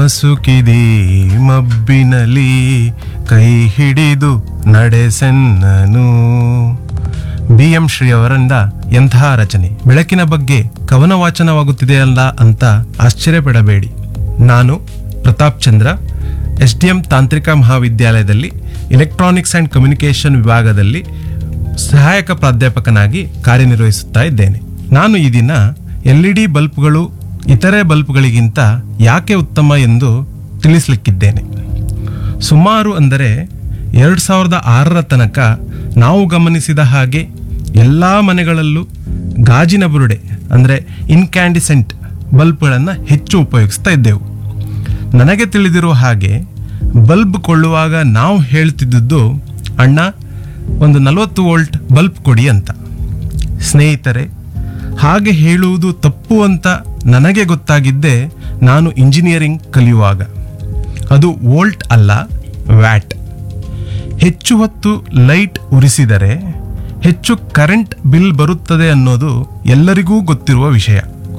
ಮಸುಕಿದಿ ಮಬ್ಬಿನಲಿ ಕೈ ಹಿಡಿದು ನಡೆಸೆನ್ನನು B M Shri ಅವರಿಂದ ಎಂತಹ ರಚನೆ ಬೆಳಕಿನ ಬಗ್ಗೆ ಕವನ ವಾಚನವಾಗುತ್ತಿದೆಯಲ್ಲ ಅಂತ ಆಶ್ಚರ್ಯಪಡಬೇಡಿ ನಾನು Pratap Chandra S D M ತಾಂತ್ರಿಕ ಮಹಾವಿದ್ಯಾಲಯದಲ್ಲಿ ಇಲೆಕ್ಟ್ರಾನಿಕ್ಸ್ ಆ್ಯಂಡ್ ಕಮ್ಯುನಿಕೇಷನ್ ವಿಭಾಗದಲ್ಲಿ ಸಹಾಯಕ ಪ್ರಾಧ್ಯಾಪಕನಾಗಿ ಕಾರ್ಯನಿರ್ವಹಿಸುತ್ತಾ ಇದ್ದೇನೆ ನಾನು ಈ ದಿನ ಎಲ್ ಇ ಡಿ ಬಲ್ಬ್ಗಳು ಇತರೆ ಬಲ್ಬ್ಗಳಿಗಿಂತ ಯಾಕೆ ಉತ್ತಮ ಎಂದು ತಿಳಿಸಲಿಕ್ಕಿದ್ದೇನೆ ಸುಮಾರು ಅಂದರೆ ಎರಡು ಸಾವಿರದ ಆರರ ತನಕ ನಾವು ಗಮನಿಸಿದ ಹಾಗೆ ಎಲ್ಲ ಮನೆಗಳಲ್ಲೂ ಗಾಜಿನ ಬುರುಡೆ ಅಂದರೆ ಇನ್ಕ್ಯಾಂಡಿಸೆಂಟ್ ಬಲ್ಬ್ಗಳನ್ನು ಹೆಚ್ಚು ಉಪಯೋಗಿಸ್ತಾ ಇದ್ದೆವು ನನಗೆ ತಿಳಿದಿರುವ ಹಾಗೆ ಬಲ್ಬ್ ಕೊಳ್ಳುವಾಗ ನಾವು ಹೇಳ್ತಿದ್ದದ್ದು ಅಣ್ಣ ಒಂದು ನಲವತ್ತು ವೋಲ್ಟ್ ಬಲ್ಬ್ ಕೊಡಿ ಅಂತ ಸ್ನೇಹಿತರೆ ಹಾಗೆ ಹೇಳುವುದು ತಪ್ಪು ಅಂತ ನನಗೆ ಗೊತ್ತಾಗಿದ್ದೇ ನಾನು ಇಂಜಿನಿಯರಿಂಗ್ ಕಲಿಯುವಾಗ ಅದು ವೋಲ್ಟ್ ಅಲ್ಲ ವ್ಯಾಟ್ ಹೆಚ್ಚು ಹೊತ್ತು ಲೈಟ್ ಉರಿಸಿದರೆ ಹೆಚ್ಚು ಕರೆಂಟ್ ಬಿಲ್ ಬರುತ್ತದೆ ಅನ್ನೋದು ಎಲ್ಲರಿಗೂ ಗೊತ್ತಿರುವ ವಿಷಯ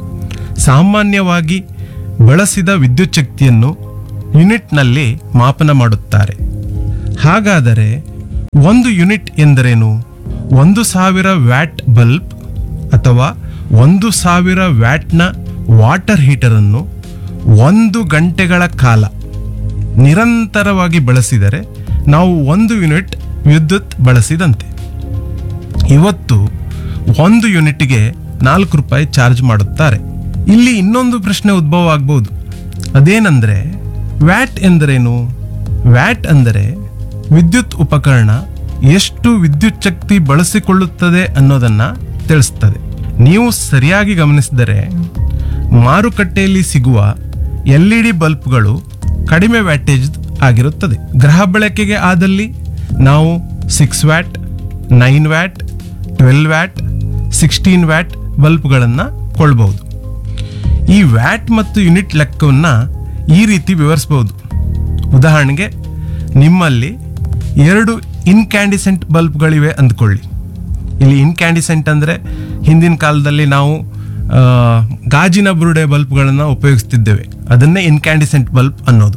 ಸಾಮಾನ್ಯವಾಗಿ ಬಳಸಿದ ವಿದ್ಯುತ್ ಶಕ್ತಿಯನ್ನು ಯೂನಿಟ್ನಲ್ಲಿ ಮಾಪನ ಮಾಡುತ್ತಾರೆ ಹಾಗಾದರೆ ಒಂದು ಯೂನಿಟ್ ಎಂದರೇನು ಒಂದು ಸಾವಿರ ವ್ಯಾಟ್ ಬಲ್ಬ್ ಅಥವಾ ಒಂದು ಸಾವಿರ ವ್ಯಾಟ್ನ ವಾಟರ್ ಹೀಟರನ್ನು ಒಂದು ಗಂಟೆಗಳ ಕಾಲ ನಿರಂತರವಾಗಿ ಬಳಸಿದರೆ ನಾವು ಒಂದು ಯೂನಿಟ್ ವಿದ್ಯುತ್ ಬಳಸಿದಂತೆ ಇವತ್ತು ಒಂದು ಯೂನಿಟ್ಗೆ ನಾಲ್ಕು ರೂಪಾಯಿ ಚಾರ್ಜ್ ಮಾಡುತ್ತಾರೆ ಇಲ್ಲಿ ಇನ್ನೊಂದು ಪ್ರಶ್ನೆ ಉದ್ಭವ ಆಗ್ಬೋದು ಅದೇನೆಂದರೆ ವ್ಯಾಟ್ ಎಂದರೇನು ವ್ಯಾಟ್ ಅಂದರೆ ವಿದ್ಯುತ್ ಉಪಕರಣ ಎಷ್ಟು ವಿದ್ಯುತ್ ಶಕ್ತಿ ಬಳಸಿಕೊಳ್ಳುತ್ತದೆ ಅನ್ನೋದನ್ನ ತಿಳಿಸ್ತದೆ ನೀವು ಸರಿಯಾಗಿ ಗಮನಿಸಿದರೆ ಮಾರುಕಟ್ಟೆಯಲ್ಲಿ ಸಿಗುವ ಎಲ್ ಇ ಡಿ ಬಲ್ಬ್ಗಳು ಕಡಿಮೆ ವ್ಯಾಟೇಜ್ ಆಗಿರುತ್ತದೆ ಗೃಹ ಬಳಕೆಗೆ ಆದಲ್ಲಿ ನಾವು six watt nine watt twelve watt sixteen watt ಬಲ್ಬ್ಗಳನ್ನು ಕೊಳ್ಳಬಹುದು ಈ ವ್ಯಾಟ್ ಮತ್ತು ಯೂನಿಟ್ ಲೆಕ್ಕವನ್ನು ಈ ರೀತಿ ವಿವರಿಸಬಹುದು ಉದಾಹರಣೆಗೆ ನಿಮ್ಮಲ್ಲಿ ಎರಡು ಇನ್ಕ್ಯಾಂಡಿಸೆಂಟ್ ಬಲ್ಬ್ಗಳಿವೆ ಅಂದ್ಕೊಳ್ಳಿ ಇಲ್ಲಿ ಇನ್ಕ್ಯಾಂಡಿಸೆಂಟ್ ಅಂದರೆ ಹಿಂದಿನ ಕಾಲದಲ್ಲಿ ನಾವು ಆ, ಗಾಜಿನ ಬುರುಡೆ ಬಲ್ಬ್ಗಳನ್ನು ಉಪಯೋಗಿಸ್ತಿದ್ದೇವೆ ಅದನ್ನೇ ಇನ್ಕ್ಯಾಂಡಿಸೆಂಟ್ ಬಲ್ಬ್ ಅನ್ನೋದು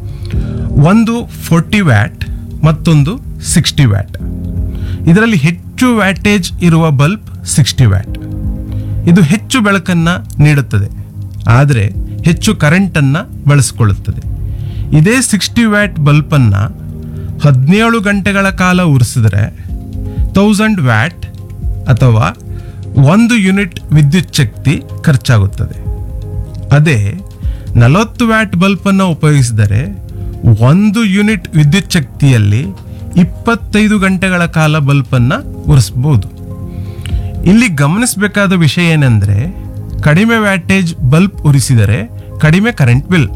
ಒಂದು ಫೋರ್ಟಿ ವ್ಯಾಟ್ ಮತ್ತೊಂದು ಸಿಕ್ಸ್ಟಿ ವ್ಯಾಟ್ ಇದರಲ್ಲಿ ಹೆಚ್ಚು ವ್ಯಾಟೇಜ್ ಇರುವ ಬಲ್ಬ್ ಸಿಕ್ಸ್ಟಿ ವ್ಯಾಟ್ ಇದು ಹೆಚ್ಚು ಬೆಳಕನ್ನು ನೀಡುತ್ತದೆ ಆದರೆ ಹೆಚ್ಚು ಕರೆಂಟನ್ನು ಬಳಸಿಕೊಳ್ಳುತ್ತದೆ ಇದೇ ಸಿಕ್ಸ್ಟಿ ವ್ಯಾಟ್ ಬಲ್ಬನ್ನು ಹದಿನೇಳು ಗಂಟೆಗಳ ಕಾಲ ಉರಿಸಿದ್ರೆ ತೌಸಂಡ್ ವ್ಯಾಟ್ ಅಥವಾ ಒಂದು ಯೂನಿಟ್ ವಿದ್ಯುತ್ ಶಕ್ತಿ ಖರ್ಚಾಗುತ್ತದೆ ಅದೇ ನಲವತ್ತು ವ್ಯಾಟ್ ಬಲ್ಬನ್ನು ಉಪಯೋಗಿಸಿದರೆ ಒಂದು ಯೂನಿಟ್ ವಿದ್ಯುತ್ ಶಕ್ತಿಯಲ್ಲಿ ಇಪ್ಪತ್ತೈದು ಗಂಟೆಗಳ ಕಾಲ ಬಲ್ಬನ್ನು ಉರಿಸ್ಬೋದು ಇಲ್ಲಿ ಗಮನಿಸಬೇಕಾದ ವಿಷಯ ಏನೆಂದರೆ ಕಡಿಮೆ ವ್ಯಾಟೇಜ್ ಬಲ್ಬ್ ಉರಿಸಿದರೆ ಕಡಿಮೆ ಕರೆಂಟ್ ಬಿಲ್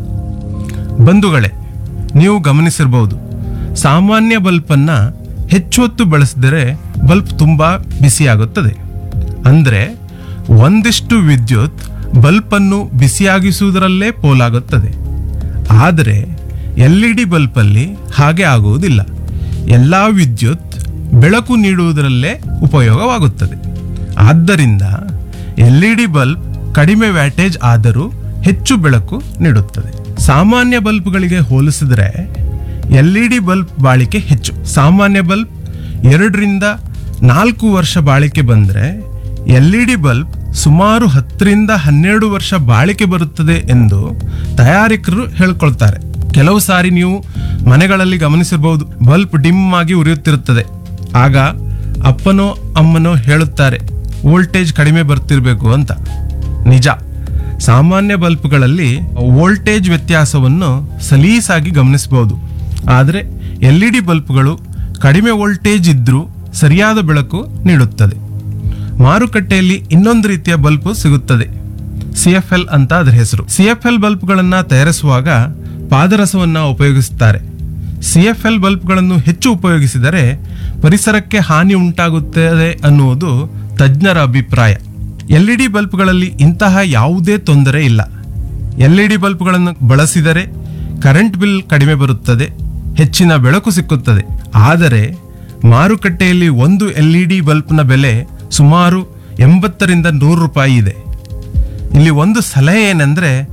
ಬಂಧುಗಳೇ ನೀವು ಗಮನಿಸಿರಬಹುದು ಸಾಮಾನ್ಯ ಬಲ್ಬನ್ನು ಹೆಚ್ಚು ಹೊತ್ತು ಬಳಸಿದರೆ ಬಲ್ಬ್ ತುಂಬ ಬಿಸಿಯಾಗುತ್ತದೆ ಅಂದರೆ ಒಂದಿಷ್ಟು ವಿದ್ಯುತ್ ಬಲ್ಬನ್ನು ಬಿಸಿಯಾಗಿಸುವುದರಲ್ಲೇ ಪೋಲಾಗುತ್ತದೆ ಆದರೆ ಎಲ್ ಇ ಡಿ ಬಲ್ಬಲ್ಲಿ ಹಾಗೆ ಆಗುವುದಿಲ್ಲ ಎಲ್ಲ ವಿದ್ಯುತ್ ಬೆಳಕು ನೀಡುವುದರಲ್ಲೇ ಉಪಯೋಗವಾಗುತ್ತದೆ ಆದ್ದರಿಂದ ಎಲ್ ಇ ಡಿ ಬಲ್ಬ್ ಕಡಿಮೆ ವ್ಯಾಟೇಜ್ ಆದರೂ ಹೆಚ್ಚು ಬೆಳಕು ನೀಡುತ್ತದೆ ಸಾಮಾನ್ಯ ಬಲ್ಬ್ಗಳಿಗೆ ಹೋಲಿಸಿದರೆ ಎಲ್ ಇ ಡಿ ಬಲ್ಬ್ ಬಾಳಿಕೆ ಹೆಚ್ಚು ಸಾಮಾನ್ಯ ಬಲ್ಬ್ ಎರಡರಿಂದ ನಾಲ್ಕು ವರ್ಷ ಬಾಳಿಕೆ ಬಂದರೆ ಎಲ್ ಇ ಡಿ ಬಲ್ಬ್ ಸುಮಾರು ಹತ್ತರಿಂದ ಹನ್ನೆರಡು ವರ್ಷ ಬಾಳಿಕೆ ಬರುತ್ತದೆ ಎಂದು ತಯಾರಕರು ಹೇಳ್ಕೊಳ್ತಾರೆ ಕೆಲವು ಸಾರಿ ನೀವು ಮನೆಗಳಲ್ಲಿ ಗಮನಿಸಿರಬಹುದು ಬಲ್ಬ್ ಡಿಮ್ ಆಗಿ ಉರಿಯುತ್ತಿರುತ್ತದೆ ಆಗ ಅಪ್ಪನೋ ಅಮ್ಮನೋ ಹೇಳುತ್ತಾರೆ ವೋಲ್ಟೇಜ್ ಕಡಿಮೆ ಬರ್ತಿರ್ಬೇಕು ಅಂತ ನಿಜ ಸಾಮಾನ್ಯ ಬಲ್ಬ್ಗಳಲ್ಲಿ ವೋಲ್ಟೇಜ್ ವ್ಯತ್ಯಾಸವನ್ನು ಸಲೀಸಾಗಿ ಗಮನಿಸಬಹುದು ಆದರೆ ಎಲ್ ಇ ಡಿ ಬಲ್ಬ್ಗಳು ಕಡಿಮೆ ವೋಲ್ಟೇಜ್ ಇದ್ರೂ ಸರಿಯಾದ ಬೆಳಕು ನೀಡುತ್ತದೆ ಮಾರುಕಟ್ಟೆಯಲ್ಲಿ ಇನ್ನೊಂದು ರೀತಿಯ ಬಲ್ಬ್ ಸಿಗುತ್ತದೆ ಸಿ ಎಫ್ ಎಲ್ ಅಂತ ಅದರ ಹೆಸರು ಸಿ ಎಫ್ ಎಲ್ ಬಲ್ಬ್ಗಳನ್ನು ತಯಾರಿಸುವಾಗ ಪಾದರಸವನ್ನು ಉಪಯೋಗಿಸುತ್ತಾರೆ ಸಿ ಎಫ್ ಎಲ್ ಬಲ್ಬ್ಗಳನ್ನು ಹೆಚ್ಚು ಉಪಯೋಗಿಸಿದರೆ ಪರಿಸರಕ್ಕೆ ಹಾನಿ ಉಂಟಾಗುತ್ತದೆ ಅನ್ನುವುದು ತಜ್ಞರ ಅಭಿಪ್ರಾಯ ಎಲ್ ಇ ಡಿ ಬಲ್ಬ್ಗಳಲ್ಲಿ ಇಂತಹ ಯಾವುದೇ ತೊಂದರೆ ಇಲ್ಲ ಎಲ್ ಇ ಡಿ ಬಲ್ಬ್ಗಳನ್ನು ಬಳಸಿದರೆ ಕರೆಂಟ್ ಬಿಲ್ ಕಡಿಮೆ ಬರುತ್ತದೆ ಹೆಚ್ಚಿನ ಬೆಳಕು ಸಿಕ್ಕುತ್ತದೆ ಆದರೆ ಮಾರುಕಟ್ಟೆಯಲ್ಲಿ ಒಂದು ಎಲ್ ಇ ಡಿ ಬಲ್ಬ್ನ ಬೆಲೆ ಸುಮಾರು ಎಂಬತ್ತರಿಂದ ನೂರು ರೂಪಾಯಿ ಇದೆ ಇಲ್ಲಿ ಒಂದು ಸಲಹೆ ಏನೆಂದರೆ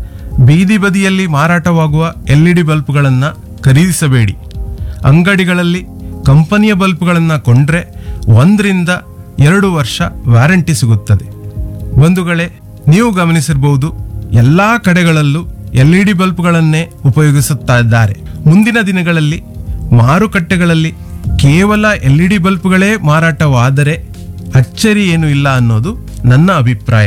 ಬೀದಿ ಬದಿಯಲ್ಲಿ ಮಾರಾಟವಾಗುವ ಎಲ್ ಇ ಡಿ ಬಲ್ಬ್ಗಳನ್ನು ಖರೀದಿಸಬೇಡಿ ಅಂಗಡಿಗಳಲ್ಲಿ ಕಂಪನಿಯ ಬಲ್ಬ್ಗಳನ್ನು ಕೊಂಡ್ರೆ ಒಂದರಿಂದ ಎರಡು ವರ್ಷ ವ್ಯಾರಂಟಿ ಸಿಗುತ್ತದೆ ಬಂಧುಗಳೇ ನೀವು ಗಮನಿಸಿರಬಹುದು ಎಲ್ಲಾ ಕಡೆಗಳಲ್ಲೂ ಎಲ್ ಇ ಡಿ ಬಲ್ಬ್ಗಳನ್ನೇ ಉಪಯೋಗಿಸುತ್ತಾ ಇದ್ದಾರೆ ಮುಂದಿನ ದಿನಗಳಲ್ಲಿ ಮಾರುಕಟ್ಟೆಗಳಲ್ಲಿ ಕೇವಲ ಎಲ್ ಇ ಡಿ ಬಲ್ಬ್ಗಳೇ ಮಾರಾಟವಾದರೆ ಅಚ್ಚರಿ ಏನೂ ಇಲ್ಲ ಅನ್ನೋದು ನನ್ನ ಅಭಿಪ್ರಾಯ